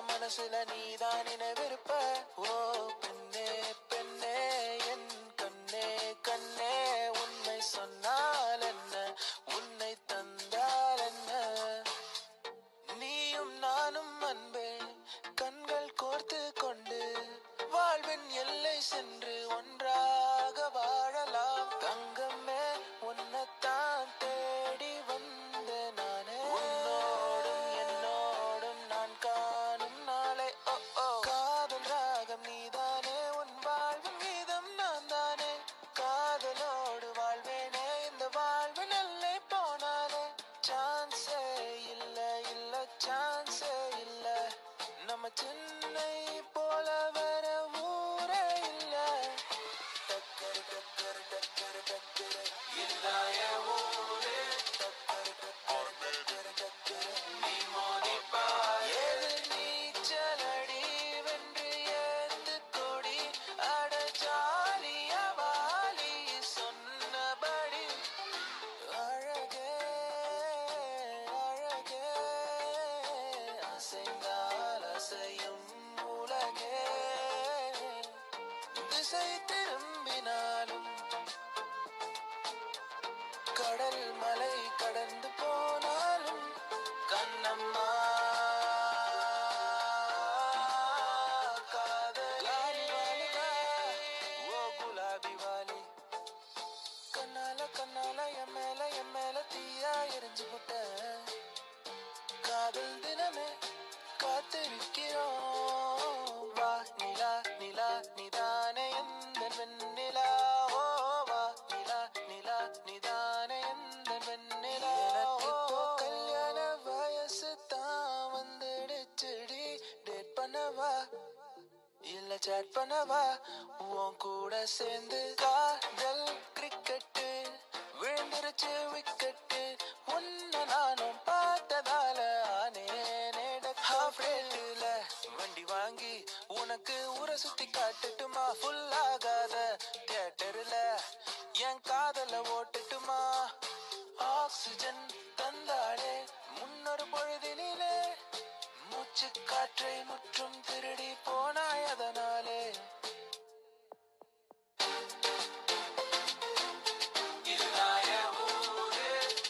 என் மனசுல நீதான் நினைவிருப்ப ஓ பெண்ணே பெண்ணே என் கண்ணே கண்ணே உண்மை சொன்னால் என்ன உன்னை தந்தால் என்ன நீயும் நானும் அன்பே கண்கள் கோர்த்து கொண்டு வாழ்வின் எல்லை சென்று ஒன்றாக வாழலாம் தங்கமே உன்னைத்தான் தேடி வந்த நானே உன்னோடும் என்னோடும் நான் காணும் நாளை ஓ ஓ காதல் ராகம் நீதானே உன் வாழ்வின் மீதம் நான் தானே காதலோடு வாழ்வேனே இந்த வாழ்வின் எல்லை போனாலே சான்ஸே இல்ல இல்ல சான்ஸே இல்ல நம்ம சென்னை போல வர ஊரே இல்ல டக்கர் டக்கர் டக்கர் டக்கர் இல்லாய ஊரே டக்கர் டக்கர் டக்கர் டக்கர் நீ மோதிப்பாய் எதிர் நீச்சலடி வென்று ஏத்து கொடி அட ஜாலிய வாலி சொன்னபடி அழகே அழகே அசைந்தால் அசையும் உலகே திசை திரும்பினாலும் கடல் மலை கடந்து போனாலும் கண்ணம்மா காதலாலி ஓ குலாபி வாலி கண்ணால கண்ணால என் மேல என் மேல தீயா எரிஞ்சு விட்ட காதல் தினமே காத்திருக்கிறோம் வா நிலா நிலா நிதானே எந்த வெண்ணிலா ஓ வா நிலா நிலா நிதானே எந்த வெண்ணிலா இப்போ கல்யாண வயசு தான் வந்துடுச்சுடி டேட் பண்ணவா இல்ல சாட் பண்ணவா உன் கூட சேர்ந்து காதல் கிரிக்கெட்டு விழுந்துருச்சு விக்கெட்டு உன்னை நானும் பார்த்ததால ஆனேனே ஹாஃப் ரேட்டுல வண்டி வாங்கி உனக்கு ஊரை சுத்தி காட்டுட்டுமா ஃபுல் ஆகாத தியேட்டர்ல என் காதல ஓட்டுட்டுமா ஆக்சிஜன் தந்தாளே முன்னொரு பொழுதினிலே மூச்சு காற்றை முற்றும் திருடி போனாய் அதனாலே இல்லாய ஊரு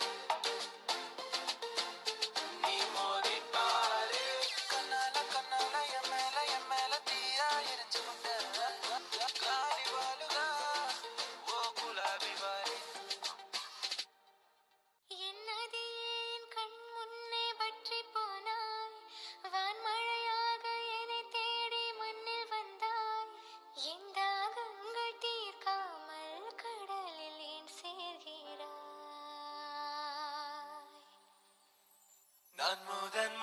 நீ மோதிப்பாரு கண்ணால கண்ணால என் மேல என் மேல தீயா எரிஞ்சு விட்ட காலி வாலுகா ஓ குலாபி வாலி என்னதியேன் கண் முன்னே பற்றி போனாய் வான்மழையாக என்னை தேடி மண்ணில் வந்தாய் என் தாகங்கள் தீர்க்காமல் கடலில் ஏன் சேர்கிறாய் நான் முதன்